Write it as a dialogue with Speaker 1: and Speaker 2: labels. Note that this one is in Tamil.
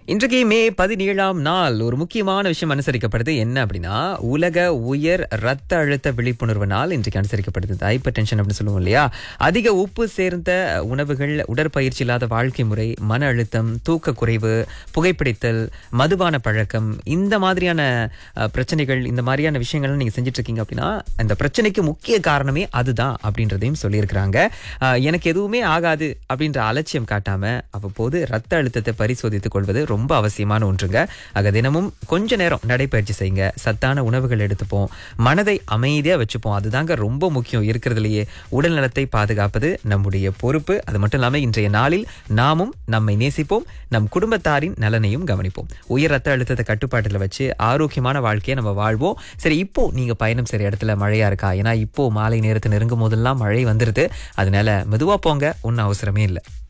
Speaker 1: இன்றைக்கு மே பதினேழாம் நாள் ஒரு முக்கியமான விஷயம் அனுசரிக்கப்படுது என்ன அப்படின்னா உலக உயர் ரத்த அழுத்த விழிப்புணர்வு நாள் இன்றைக்கு அனுசரிக்கப்படுது ஹைப்பர் டென்ஷன் அப்படின்னு சொல்லுவோம் இல்லையா அதிக உப்பு சேர்ந்த உணவுகள் உடற்பயிற்சி இல்லாத வாழ்க்கை முறை மன அழுத்தம் தூக்க குறைவு புகைப்பிடித்தல் மதுபான பழக்கம் இந்த மாதிரியான அஹ், பிரச்சனைகள் இந்த மாதிரியான விஷயங்கள் நீங்க செஞ்சுட்டு இருக்கீங்க அப்படின்னா அந்த பிரச்சனைக்கு முக்கிய காரணமே அதுதான் அப்படின்றதையும் சொல்லியிருக்கிறாங்க அஹ், எனக்கு எதுவுமே ஆகாது அப்படின்ற அலட்சியம் காட்டாம அவ்வப்போது ரத்த அழுத்தத்தை பரிசோதித்துக் கொள்வது ரொம்ப அவசியமான ஒன்றுங்க ஆக தினமும் கொஞ்ச நேரம் நடைப்பயிற்சி செய்யுங்க சத்தான உணவுகள் எடுத்துப்போம் மனதை அமைதியா வச்சுப்போம் அதுதாங்க ரொம்ப முக்கியம் இருக்கிறதுலயே உடல் நலத்தை பாதுகாப்பது நம்முடைய பொறுப்பு அது மட்டும் இல்லாம இன்றைய நாளில் நாமும் நம்மை நேசிப்போம் நம் குடும்பத்தாரின் நலனையும் கவனிப்போம் உயர் ரத்த அழுத்தத்தை கட்டுப்பாட்டுல வச்சு ஆரோக்கியமான வாழ்க்கையை நம்ம வாழ்வோம் சரி இப்போ நீங்க பயணம் செய்யற இடத்துல மழையா இருக்கா ஏன்னா இப்போ மாலை நேரத்தை நெருங்கும் போதெல்லாம் மழை வந்துருது அதனால மெதுவா போங்க ஒன்னும் அவசரமே இல்லை